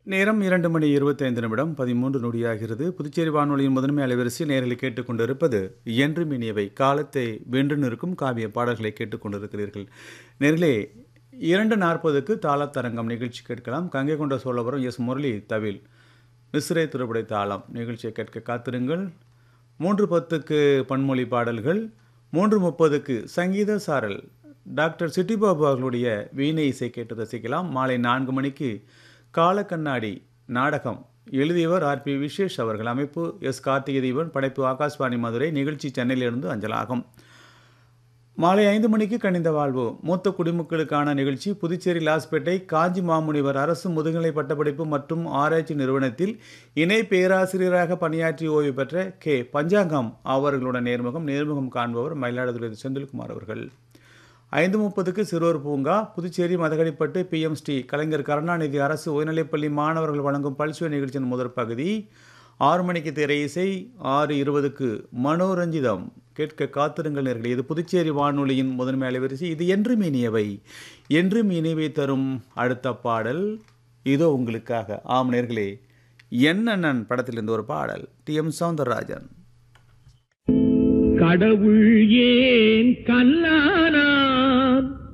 நேரம் இரண்டு மணி இருபத்தைந்து நிமிடம் பதிமூன்று நொடியாகிறது புதுச்சேரி வானொலியின் முதன்மை அலைவரிசை நேரில் கேட்டுக்கொண்டிருப்பது என்றும் இனியவை காலத்தை வென்று நிற்கும் காவிய பாடல்களை கேட்டுக்கொண்டிருக்கிறீர்கள் நேரிலே இரண்டு நாற்பதுக்கு தாளத்தரங்கம் நிகழ்ச்சி கேட்கலாம் கங்கை கொண்ட சோழபுரம் எஸ் முரளி தவில் மிஸ்ரே திருப்படை தாளம் நிகழ்ச்சியை கேட்க காத்திருங்கள் மூன்று பத்துக்கு பன்மொழி பாடல்கள் மூன்று முப்பதுக்கு சங்கீத சாரல் டாக்டர் சிட்டிபாபு அவர்களுடைய வீணை இசை கேட்டு ரசிக்கலாம் மாலை நான்கு மணிக்கு காலக்கண்ணாடி நாடகம் எழுதியவர் ஆர் பி விசேஷ் அவர்கள் அமைப்பு எஸ் கார்த்திகை தீபன் படைப்பு ஆகாஷ்வாணி மதுரை நிகழ்ச்சி சென்னையிலிருந்து அஞ்சலாகும் மாலை ஐந்து மணிக்கு கணிந்த வாழ்வு மூத்த குடிமக்களுக்கான நிகழ்ச்சி புதுச்சேரி லாஸ்பேட்டை காஞ்சி மாமுனிவர் அரசு முதுகலை பட்டப்படிப்பு மற்றும் ஆராய்ச்சி நிறுவனத்தில் இணை பேராசிரியராக பணியாற்றி ஓய்வு பெற்ற கே பஞ்சாங்கம் அவர்களுடன் நேர்முகம் நேர்முகம் காண்பவர் மயிலாடுதுறை செந்தில்குமார் அவர்கள் ஐந்து முப்பதுக்கு சிறுவர் பூங்கா புதுச்சேரி மதகடிப்பட்டு பிஎம் ஸ்ரீ கலைஞர் கருணாநிதி அரசு உயர்நிலைப்பள்ளி மாணவர்கள் வழங்கும் பல்சுவை நிகழ்ச்சியின் முதற் பகுதி ஆறு மணிக்கு திரை இசை ஆறு இருபதுக்கு மனோரஞ்சிதம் கேட்க காத்திருங்கள் நேர்களே இது புதுச்சேரி வானொலியின் முதன்மை அலைவரிசை இது என்றும் இனியவை என்றும் இனிவை தரும் அடுத்த பாடல் இதோ உங்களுக்காக ஆம் நேர்களே என்னண்ணன் படத்திலிருந்து ஒரு பாடல் டி எம் சவுந்தரராஜன் கடவுள் ஏன் கல்லானான்